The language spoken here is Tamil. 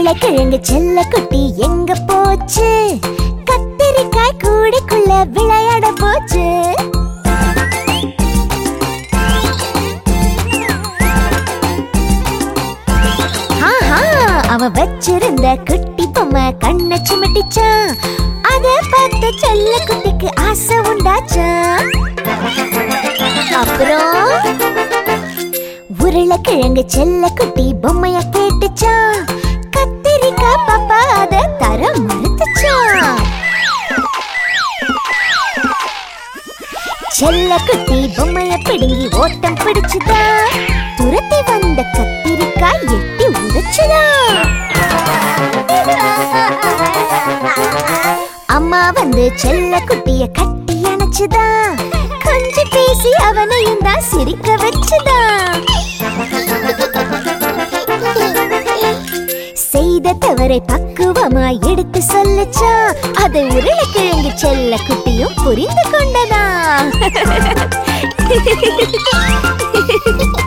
உருளைக்கிழங்கு செல்ல குட்டி எங்க போச்சு கத்திரிக்காய் கூடைக்குள்ள விளையாட போச்சு ஆஹா அவ வச்சிருந்த குட்டி பொம்மை கண்ணை சிமிட்டிச்சான் அத பார்த்த செல்ல குட்டிக்கு ஆசை உண்டாச்சான் அப்புறம் உருளைக்கிழங்கு செல்ல குட்டி பொம்மைய கேட்டுச்சான் கத்திரிக்காய் பாப்பா அத தர மறுத்துச்சான் செல்ல குட்டி பொம்மைய பிடுங்கி ஓட்டம் பிடிச்சுதா துரத்தி வந்த கத்திரிக்காய் எட்டி உடைச்சுதா அம்மா வந்து செல்ல குட்டிய கட்டி அணைச்சுதா கொஞ்சி பேசி அவனையும் தான் சிரிக்க வச்சுதா செய்த தவறை பக்குவமா எடுத்து சொல்லுச்சா அதை உருளைக்கிழங்கு செல்ல குட்டியும் புரிந்து கொண்டதா